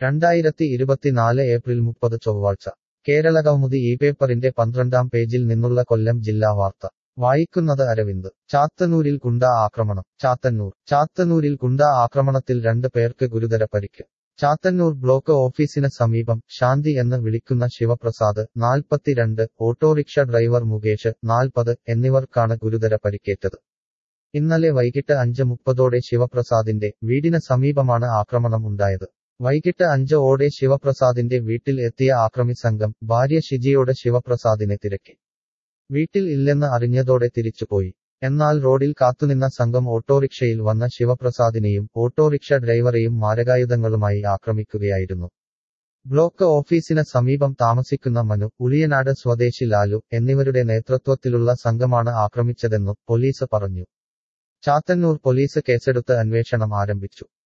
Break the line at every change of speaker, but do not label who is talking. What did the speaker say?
രണ്ടായിരത്തി ഇരുപത്തിനാല് ഏപ്രിൽ മുപ്പത് ചൊവ്വാഴ്ച കേരളകൗമുദി ഈ പേപ്പറിന്റെ പന്ത്രണ്ടാം പേജിൽ നിന്നുള്ള കൊല്ലം ജില്ലാ വാർത്ത വായിക്കുന്നത് അരവിന്ദ് ചാത്തന്നൂരിൽ ഗുണ്ടാ ആക്രമണം ചാത്തന്നൂർ ചാത്തന്നൂരിൽ ഗുണ്ടാ ആക്രമണത്തിൽ രണ്ട് പേർക്ക് ഗുരുതര പരിക്ക് ചാത്തന്നൂർ ബ്ലോക്ക് ഓഫീസിന് സമീപം ശാന്തി എന്ന് വിളിക്കുന്ന ശിവപ്രസാദ് നാൽപ്പത്തിരണ്ട് ഓട്ടോറിക്ഷ ഡ്രൈവർ മുകേഷ് നാൽപ്പത് എന്നിവർക്കാണ് ഗുരുതര പരിക്കേറ്റത് ഇന്നലെ വൈകിട്ട് അഞ്ച് മുപ്പതോടെ ശിവപ്രസാദിന്റെ വീടിന് സമീപമാണ് ആക്രമണം ഉണ്ടായത് വൈകിട്ട് അഞ്ച് ഓടെ ശിവപ്രസാദിന്റെ വീട്ടിൽ എത്തിയ ആക്രമി സംഘം ഭാര്യ ഷിജിയോട് ശിവപ്രസാദിനെ തിരക്കി വീട്ടിൽ ഇല്ലെന്ന് അറിഞ്ഞതോടെ തിരിച്ചുപോയി എന്നാൽ റോഡിൽ കാത്തുനിന്ന സംഘം ഓട്ടോറിക്ഷയിൽ വന്ന ശിവപ്രസാദിനെയും ഓട്ടോറിക്ഷ ഡ്രൈവറെയും മാരകായുധങ്ങളുമായി ആക്രമിക്കുകയായിരുന്നു ബ്ലോക്ക് ഓഫീസിന് സമീപം താമസിക്കുന്ന മനു ഉളിയനാട് സ്വദേശി ലാലു എന്നിവരുടെ നേതൃത്വത്തിലുള്ള സംഘമാണ് ആക്രമിച്ചതെന്നു പോലീസ് പറഞ്ഞു ചാത്തന്നൂർ പോലീസ് കേസെടുത്ത് അന്വേഷണം ആരംഭിച്ചു